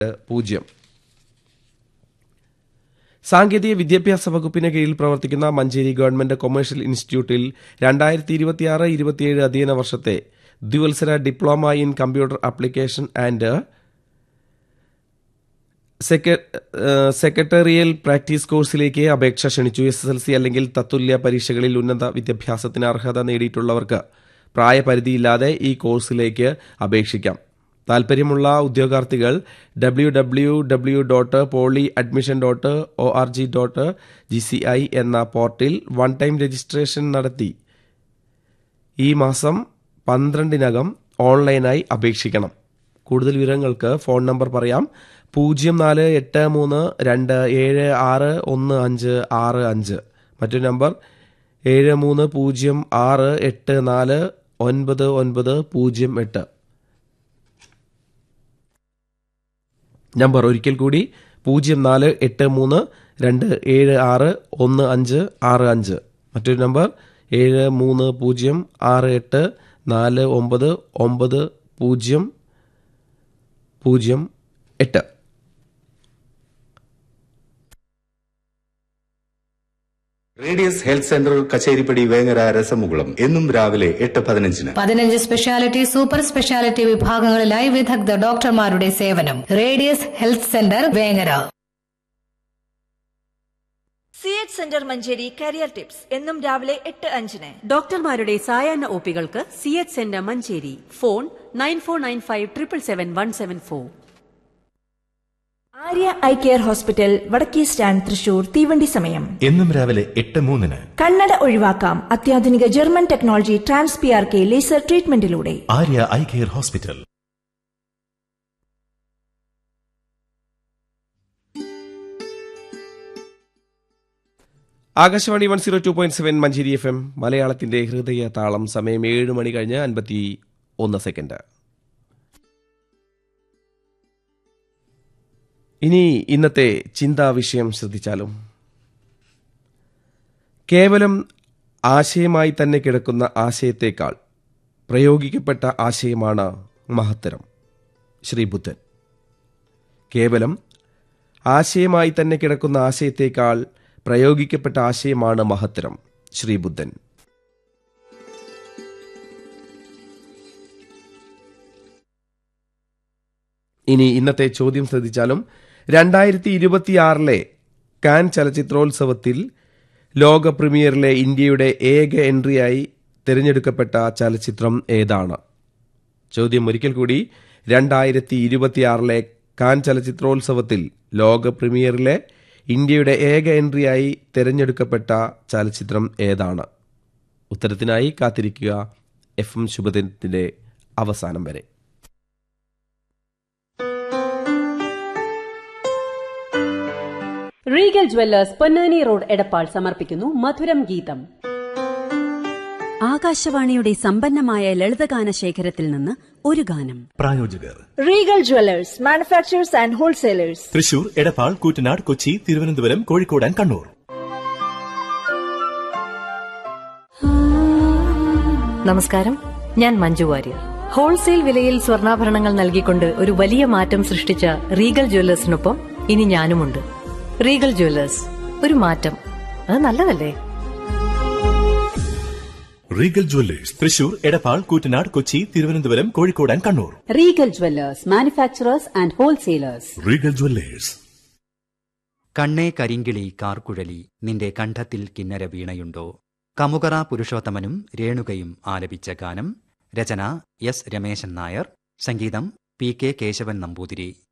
പൂജ്യം സാങ്കേതിക വിദ്യാഭ്യാസ വകുപ്പിന് കീഴിൽ പ്രവർത്തിക്കുന്ന മഞ്ചേരി ഗവൺമെന്റ് കൊമേഴ്ഷ്യൽ ഇൻസ്റ്റിറ്റ്യൂട്ടിൽ രണ്ടായിരത്തി ഇരുപത്തിയാറ് ഇരുപത്തിയേഴ് അധ്യയന വർഷത്തെ ദ്വിവത്സര diploma in computer application and secretarial practice കോഴ്സിലേക്ക് അപേക്ഷ ക്ഷണിച്ചു എസ് എസ് എൽ സി അല്ലെങ്കിൽ തത്തുല്യ പരീക്ഷകളിൽ ഉന്നത വിദ്യാഭ്യാസത്തിന് അർഹത നേടിയിട്ടുള്ളവർക്ക് പ്രായപരിധിയില്ലാതെ ഈ കോഴ്സിലേക്ക് അപേക്ഷിക്കാം താൽപര്യമുള്ള ഉദ്യോഗാർത്ഥികൾ W W W dot poly admission dot O R G dot G C I എന്ന പോർട്ടിൽ വൺ ടൈം രജിസ്ട്രേഷൻ നടത്തി ഈ മാസം പന്ത്രണ്ടിനകം ഓൺലൈനായി അപേക്ഷിക്കണം കൂടുതൽ വിവരങ്ങൾക്ക് ഫോൺ നമ്പർ പറയാം പൂജ്യം നാല് എട്ട് മൂന്ന് രണ്ട് ഏഴ് ആറ് ഒന്ന് അഞ്ച് ആറ് അഞ്ച് മറ്റൊരു നമ്പർ ഏഴ് മൂന്ന് പൂജ്യം ആറ് എട്ട് നാല് ഒൻപത് ഒൻപത് പൂജ്യം എട്ട് നമ്പർ ഒരിക്കൽ കൂടി പൂജ്യം നാല് എട്ട് മൂന്ന് രണ്ട് ഏഴ് ആറ് ഒന്ന് അഞ്ച് ആറ് അഞ്ച് മറ്റൊരു നമ്പർ ഏഴ് മൂന്ന് പൂജ്യം ആറ് എട്ട് നാല് ഒമ്പത് ഒമ്പത് പൂജ്യം പൂജ്യം എട്ട് Radius health centre Kacheripadi Vengara രസമുകുളം എന്നും രാവിലെ എട്ട് പതിനഞ്ചിന് പതിനഞ്ച് സ്പെഷ്യാലിറ്റി സൂപ്പർ സ്പെഷ്യാലിറ്റി വിഭാഗങ്ങളിലായി വിദഗ്ധ ഡോക്ടർമാരുടെ സേവനം Radius health centre Vengara C H centre Manjeri career tips എന്നും രാവിലെ എട്ട് അഞ്ചിന് ഡോക്ടർമാരുടെ സായാഹ്ന ഒപികൾക്ക് C H centre Manjeri phone nine four nine five triple seven one seven four Arya eye care hospital വടക്കേ സ്റ്റാൻഡ് തൃശൂർ തീവണ്ടി സമയം എന്നും രാവിലെ എട്ട് മൂന്നിന് കണ്ണട ഒഴിവാക്കാം അത്യാധുനിക German technology trans P R K laser ട്രീറ്റ്മെന്റിലൂടെ Arya eye care hospital Akashvani one zero two point seven Manjeri F M മലയാളത്തിന്റെ ഹൃദയ താളം സമയം ഏഴ് മണി കഴിഞ്ഞ് അൻപത്തി ഒന്ന് സെക്കൻഡ് ഇനി ഇന്നത്തെ ചിന്താ വിഷയം ശ്രദ്ധിച്ചാലും കേവലം ആശയമായി തന്നെ കിടക്കുന്ന ആശയത്തേക്കാൾ പ്രയോഗിക്കപ്പെട്ട ആശയമാണ് മഹത്തരം ശ്രീ ബുദ്ധൻ കേവലം ആശയമായി തന്നെ കിടക്കുന്ന ആശയത്തേക്കാൾ പ്രയോഗിക്കപ്പെട്ട ആശയമാണ് മഹത്തരം ശ്രീ ബുദ്ധൻ ഇനി ഇന്നത്തെ ചോദ്യം ശ്രദ്ധിച്ചാലും രണ്ടായിരത്തി ഇരുപത്തിയാറിലെ കാൻ ചലച്ചിത്രോത്സവത്തിൽ ലോക പ്രീമിയറിലെ ഇന്ത്യയുടെ ഏക എൻട്രിയായി തിരഞ്ഞെടുക്കപ്പെട്ട ചലച്ചിത്രം ഏതാണ് ചോദ്യം ഒരിക്കൽ കൂടി രണ്ടായിരത്തി ഇരുപത്തിയാറിലെ കാൻ ചലച്ചിത്രോത്സവത്തിൽ ലോക പ്രീമിയറിലെ ഇന്ത്യയുടെ ഏക എൻട്രിയായി തിരഞ്ഞെടുക്കപ്പെട്ട ചലച്ചിത്രം ഏതാണ് ഉത്തരത്തിനായി കാത്തിരിക്കുക എഫ് എം ശുഭദിനത്തിന്റെ അവസാനം വരെ Regal jewellers Ponnani road Edappal സമർപ്പിക്കുന്നു മധുരം ഗീതം ആകാശവാണിയുടെ സമ്പന്നമായ ലളിതഗാന ശേഖരത്തിൽ നിന്ന് ഒരു ഗാനം പ്രായോജകർ Regal jewellers manufacturers and wholesalers Thrissur Edappal Koottanad Kochi Thiruvananthapuram Kozhikode and Kannur നമസ്കാരം ഞാൻ മഞ്ജു വാര്യർ ഹോൾസെയിൽ വിലയിൽ സ്വർണ്ണാഭരണങ്ങൾ നൽകിക്കൊണ്ട് ഒരു വലിയ മാറ്റം സൃഷ്ടിച്ച റീഗൽ ജ്വല്ലേഴ്സിനൊപ്പം ഇനി ഞാനുമുണ്ട് റീഗൽ ജ്വല്ലേഴ്സ് ഒരു മാറ്റം അത് നല്ലതല്ലേ Regal jewellers Thrissur Edappal Koottanad Kochi Thiruvananthapuram Kozhikode and Kannur Regal jewellers manufacturers and wholesalers Regal jewellers കണ്ണേ കരിങ്കിളി കാർക്കുഴലി നിന്റെ കണ്ഠത്തിൽ കിന്നര വീണയുണ്ടോ കമുകറ പുരുഷോത്തമനും രേണുകയും ആലപിച്ച ഗാനം രചന എസ് രമേശൻ നായർ സംഗീതം പി കെ കേശവൻ നമ്പൂതിരി